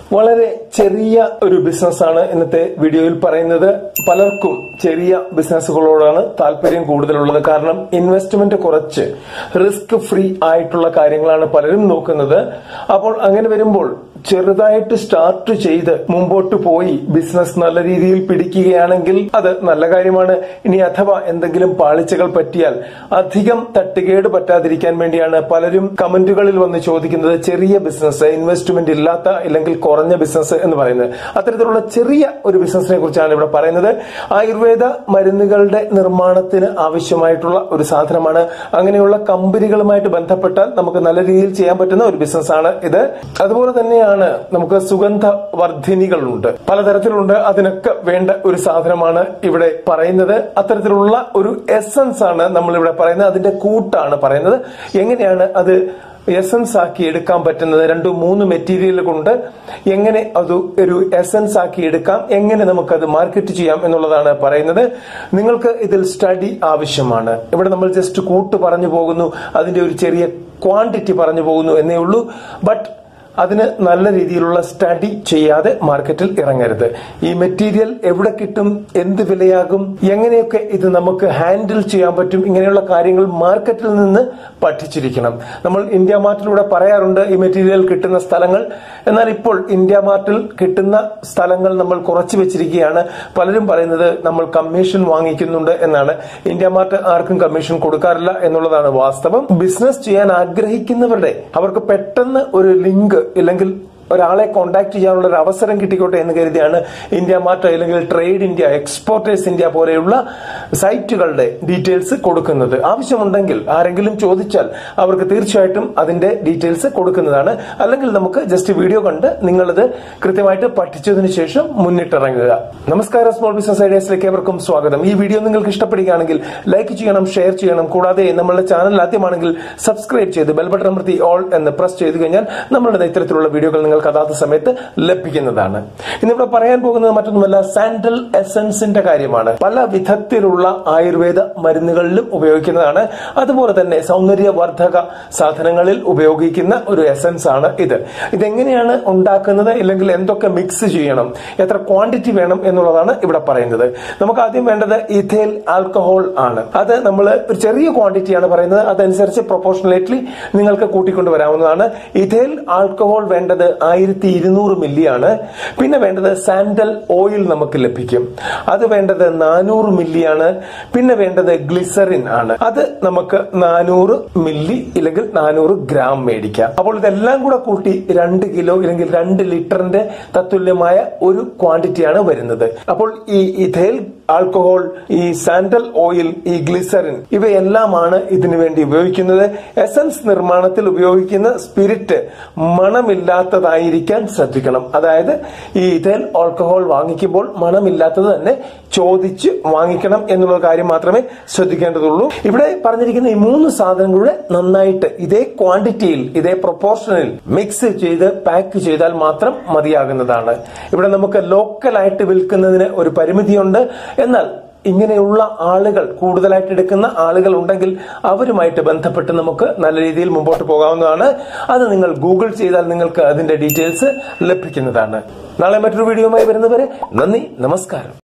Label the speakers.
Speaker 1: വളരെ ചെറിയ ഒരു ബിസിനസ്സാണ് ഇന്നത്തെ വീഡിയോയിൽ പറയുന്നത് പലർക്കും ചെറിയ ബിസിനസ്സുകളോടാണ് താല്പര്യം കൂടുതലുള്ളത് കാരണം ഇൻവെസ്റ്റ്മെന്റ് കുറച്ച് റിസ്ക് ഫ്രീ ആയിട്ടുള്ള കാര്യങ്ങളാണ് പലരും നോക്കുന്നത് അപ്പോൾ അങ്ങനെ വരുമ്പോൾ ചെറുതായിട്ട് സ്റ്റാർട്ട് ചെയ്ത് മുമ്പോട്ട് പോയി ബിസിനസ് നല്ല രീതിയിൽ പിടിക്കുകയാണെങ്കിൽ അത് നല്ല കാര്യമാണ് ഇനി അഥവാ എന്തെങ്കിലും പാളിച്ചകൾ പറ്റിയാൽ അധികം തട്ടുകേട് പറ്റാതിരിക്കാൻ വേണ്ടിയാണ് പലരും കമന്റുകളിൽ വന്ന് ചോദിക്കുന്നത് ചെറിയ ബിസിനസ് ഇൻവെസ്റ്റ്മെന്റ് ഇല്ലാത്ത ഇല്ലെങ്കിൽ കുറഞ്ഞ ബിസിനസ് എന്ന് പറയുന്നത് അത്തരത്തിലുള്ള ചെറിയ ഒരു ബിസിനസിനെ കുറിച്ചാണ് ഇവിടെ പറയുന്നത് ആയുർവേദ മരുന്നുകളുടെ നിർമ്മാണത്തിന് ആവശ്യമായിട്ടുള്ള ഒരു സാധനമാണ് അങ്ങനെയുള്ള കമ്പനികളുമായിട്ട് ബന്ധപ്പെട്ടാൽ നമുക്ക് നല്ല രീതിയിൽ ചെയ്യാൻ പറ്റുന്ന ഒരു ബിസിനസ്സാണ് ഇത് അതുപോലെ തന്നെയാണ് നമുക്ക് സുഗന്ധ വർദ്ധിനികളുണ്ട് പലതരത്തിലുണ്ട് അതിനൊക്കെ വേണ്ട ഒരു സാധനമാണ് ഇവിടെ പറയുന്നത് അത്തരത്തിലുള്ള ഒരു എസൻസ് ആണ് നമ്മൾ ഇവിടെ പറയുന്നത് അതിന്റെ കൂട്ടാണ് പറയുന്നത് എങ്ങനെയാണ് അത് എസൻസ് ആക്കി എടുക്കാൻ പറ്റുന്നത് രണ്ടു മൂന്ന് മെറ്റീരിയൽ കൊണ്ട് എങ്ങനെ അത് ഒരു എസൻസ് ആക്കി എടുക്കാം എങ്ങനെ നമുക്കത് മാർക്കറ്റ് ചെയ്യാം എന്നുള്ളതാണ് പറയുന്നത് നിങ്ങൾക്ക് ഇതിൽ സ്റ്റഡി ആവശ്യമാണ് ഇവിടെ നമ്മൾ ജസ്റ്റ് കൂട്ട് പറഞ്ഞു പോകുന്നു അതിന്റെ ഒരു ചെറിയ ക്വാണ്ടിറ്റി പറഞ്ഞു പോകുന്നു എന്നേ ഉള്ളൂ ബട്ട് അതിന് നല്ല രീതിയിലുള്ള സ്റ്റഡി ചെയ്യാതെ മാർക്കറ്റിൽ ഇറങ്ങരുത് ഈ മെറ്റീരിയൽ എവിടെ കിട്ടും എന്ത് വിലയാകും എങ്ങനെയൊക്കെ ഇത് നമുക്ക് ഹാൻഡിൽ ചെയ്യാൻ പറ്റും ഇങ്ങനെയുള്ള കാര്യങ്ങൾ മാർക്കറ്റിൽ നിന്ന് പഠിച്ചിരിക്കണം നമ്മൾ ഇന്ത്യ മാർട്ടിലൂടെ പറയാറുണ്ട് ഈ മെറ്റീരിയൽ കിട്ടുന്ന സ്ഥലങ്ങൾ എന്നാൽ ഇപ്പോൾ ഇന്ത്യ മാർട്ടിൽ കിട്ടുന്ന സ്ഥലങ്ങൾ നമ്മൾ കുറച്ച് വെച്ചിരിക്കുകയാണ് പലരും പറയുന്നത് നമ്മൾ കമ്മീഷൻ വാങ്ങിക്കുന്നുണ്ട് എന്നാണ് ഇന്ത്യ മാർട്ട് ആർക്കും കമ്മീഷൻ കൊടുക്കാറില്ല എന്നുള്ളതാണ് വാസ്തവം ബിസിനസ് ചെയ്യാൻ ആഗ്രഹിക്കുന്നവരുടെ അവർക്ക് പെട്ടെന്ന് ഒരു ലിങ്ക് ഇല്ലെങ്കിൽ ഒരാളെ കോണ്ടാക്ട് ചെയ്യാനുള്ള ഒരു അവസരം കിട്ടിക്കോട്ടെ എന്ന് കരുതിയാണ് ഇന്ത്യ മാർട്ട് അല്ലെങ്കിൽ ട്രേഡ് ഇന്ത്യ എക്സ്പോർട്ടേഴ്സ് ഇന്ത്യ പോലെയുള്ള സൈറ്റുകളുടെ ഡീറ്റെയിൽസ് കൊടുക്കുന്നത് ആവശ്യമുണ്ടെങ്കിൽ ആരെങ്കിലും ചോദിച്ചാൽ അവർക്ക് തീർച്ചയായിട്ടും അതിന്റെ ഡീറ്റെയിൽസ് കൊടുക്കുന്നതാണ് അല്ലെങ്കിൽ നമുക്ക് ജസ്റ്റ് വീഡിയോ കണ്ട് നിങ്ങളത് കൃത്യമായിട്ട് പഠിച്ചതിന് ശേഷം മുന്നിട്ടിറങ്ങുക നമസ്കാരം സ്മോൾ ബിസിനസ് ഐഡിയാസിലേക്ക് ഏവർക്കും സ്വാഗതം ഈ വീഡിയോ നിങ്ങൾക്ക് ഇഷ്ടപ്പെടുകയാണെങ്കിൽ ലൈക്ക് ചെയ്യണം ഷെയർ ചെയ്യണം കൂടാതെ നമ്മളുടെ ചാനൽ ആദ്യമാണെങ്കിൽ സബ്സ്ക്രൈബ് ചെയ്ത് ബെൽ ബട്ടൺ അമർത്തി ഓൾ എന്ന് പ്രസ് ചെയ്ത് കഴിഞ്ഞാൽ നമ്മളുടെ ഇത്തരത്തിലുള്ള വീഡിയോകൾ നിങ്ങൾക്ക് അതാത് സമയത്ത് ലഭിക്കുന്നതാണ് ഇന്നിവിടെ പറയാൻ പോകുന്നത് മറ്റൊന്നുമല്ല സാൻഡൽ എസൻസിന്റെ കാര്യമാണ് പല വിധത്തിലുള്ള ആയുർവേദ മരുന്നുകളിലും ഉപയോഗിക്കുന്നതാണ് അതുപോലെ തന്നെ സൗന്ദര്യവർദ്ധക സാധനങ്ങളിൽ ഉപയോഗിക്കുന്ന ഒരു എസൻസ് ആണ് ഇത് ഇതെങ്ങനെയാണ് ഉണ്ടാക്കുന്നത് ഇല്ലെങ്കിൽ എന്തൊക്കെ മിക്സ് ചെയ്യണം എത്ര ക്വാണ്ടിറ്റി വേണം എന്നുള്ളതാണ് ഇവിടെ പറയുന്നത് നമുക്ക് ആദ്യം വേണ്ടത് ഇഥേൽ ആൽക്കഹോൾ ആണ് അത് നമ്മൾ ഒരു ചെറിയ ക്വാണ്ടിറ്റിയാണ് പറയുന്നത് അതനുസരിച്ച് പ്രൊപ്പോർഷണലേറ്റ്ലി നിങ്ങൾക്ക് കൂട്ടിക്കൊണ്ട് വരാവുന്നതാണ് ഇഥേൽ ആൽക്കഹോൾ വേണ്ടത് ആയിരത്തി ഇരുന്നൂറ് മില്ലി ആണ് പിന്നെ വേണ്ടത് സാൻഡൽ ഓയിൽ നമുക്ക് ലഭിക്കും അത് വേണ്ടത് നാനൂറ് മില്ലി ആണ് പിന്നെ വേണ്ടത് ഗ്ലിസറിൻ ആണ് അത് നമുക്ക് നാനൂറ് മില്ലി ഇല്ലെങ്കിൽ നാനൂറ് ഗ്രാം മേടിക്കാം അപ്പോൾ ഇതെല്ലാം കൂടെ കൂട്ടി രണ്ട് കിലോ ഇല്ലെങ്കിൽ രണ്ട് ലിറ്ററിന്റെ തത്തുല്യമായ ഒരു ക്വാണ്ടിറ്റിയാണ് വരുന്നത് അപ്പോൾ ഈ ഇഥേൽ ആൽക്കഹോൾ ഈ സാൻഡൽ ഓയിൽ ഈ ഗ്ലിസറിൻ ഇവയെല്ലാമാണ് ഇതിനു വേണ്ടി ഉപയോഗിക്കുന്നത് എസൻസ് നിർമ്മാണത്തിൽ ഉപയോഗിക്കുന്ന സ്പിരിറ്റ് മണമില്ലാത്തതായിരിക്കാൻ ശ്രദ്ധിക്കണം അതായത് ഈ ഇഥേൽ ആൽക്കഹോൾ വാങ്ങിക്കുമ്പോൾ മണമില്ലാത്തത് തന്നെ ചോദിച്ച് വാങ്ങിക്കണം എന്നുള്ള കാര്യം മാത്രമേ ശ്രദ്ധിക്കേണ്ടതുള്ളൂ ഇവിടെ പറഞ്ഞിരിക്കുന്ന ഈ മൂന്ന് സാധനങ്ങളുടെ നന്നായിട്ട് ഇതേ ക്വാണ്ടിറ്റിയിൽ ഇതേ പ്രൊപ്പോർഷനിൽ മിക്സ് ചെയ്ത് പാക്ക് ചെയ്താൽ മാത്രം മതിയാകുന്നതാണ് ഇവിടെ നമുക്ക് ലോക്കലായിട്ട് വിൽക്കുന്നതിന് ഒരു പരിമിതിയുണ്ട് എന്നാൽ ഇങ്ങനെയുള്ള ആളുകൾ കൂടുതലായിട്ട് എടുക്കുന്ന ആളുകൾ ഉണ്ടെങ്കിൽ അവരുമായിട്ട് ബന്ധപ്പെട്ട് നമുക്ക് നല്ല രീതിയിൽ മുമ്പോട്ട് പോകാവുന്നതാണ് അത് നിങ്ങൾ ഗൂഗിൾ ചെയ്താൽ നിങ്ങൾക്ക് അതിന്റെ ഡീറ്റെയിൽസ് ലഭിക്കുന്നതാണ് നാളെ മറ്റൊരു വീഡിയോയുമായി വരുന്നവരെ നന്ദി നമസ്കാരം